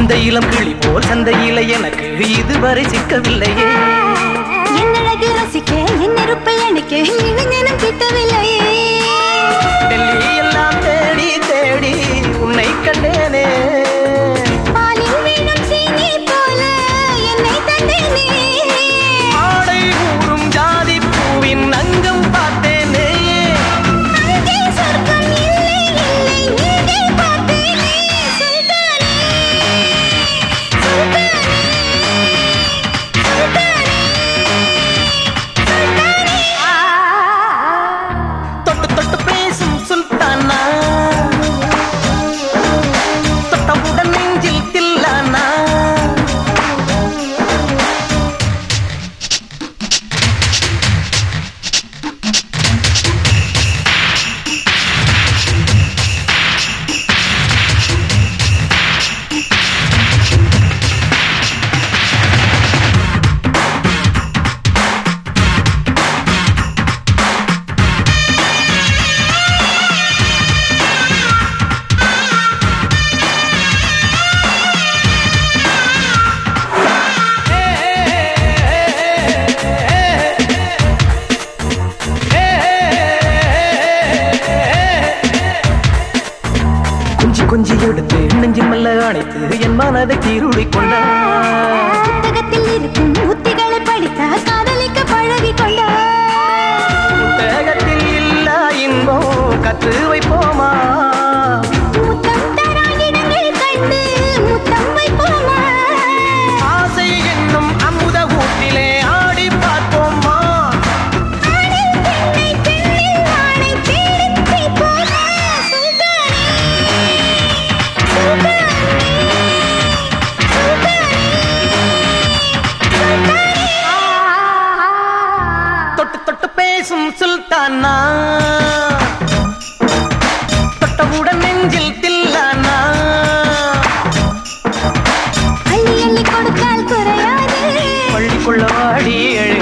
இந்த இளம் கிளி போல் சந்தையில எனக்கு இதுவரை சிக்கவில்லையே என்னழகு ரசிக்க என் நெருப்பை அணைக்க இளைஞனும் கிட்டவில்லையே டெல்லி எல்லாம் தேடி தேடி உன்னை கண்டேனே பாலில் வீணும் சீனி போல என்னை தந்தேனே ஆடை ஊறும் ஜாதி பூவின் அங்கம் பார்த்தேனே அங்கே சொர்க்கம் இல்லை இல்லை இங்கே பார்த்தேனே சுல்தானே சுல்தானே சுல்தானே சுல்தானே தொட்டு தொட்டு பேசும் சுல்தானா தொட்டவுடன் நெஞ்சில் தில்லானா கொஞ்சி கொஞ்சி எடுத்து நெஞ்சில் மெல்ல அணைத்து என் மனதை கீருளி கொண்டார் புத்தகத்தில் இருக்கும் உத்திகளை படித்தா காதலிக்க பழகி கொண்டா புத்தகத்தில் இல்ல இன்பம் கற்று வைப்போமா முத்தம் தரா இடங்கள் கண்டு முத்தம் வைப்போமா ஆசை என்னும் அமுத ஊட்டிலே ஆடி பார்ப்போமா ஆணில் பெண்ணை பெண்ணில் ஆணை தேடிப் பிடிப்போமா சுல்தானே சுல்தானே சுல்தானே தொட்டு தொட்டு பேசும் சுல்தானா தொட்டவுடன் நெஞ்சில் தில்லானா அள்ளி அள்ளி கொடுத்தால் குறையாது பள்ளிக்குள்ள வாடி எழு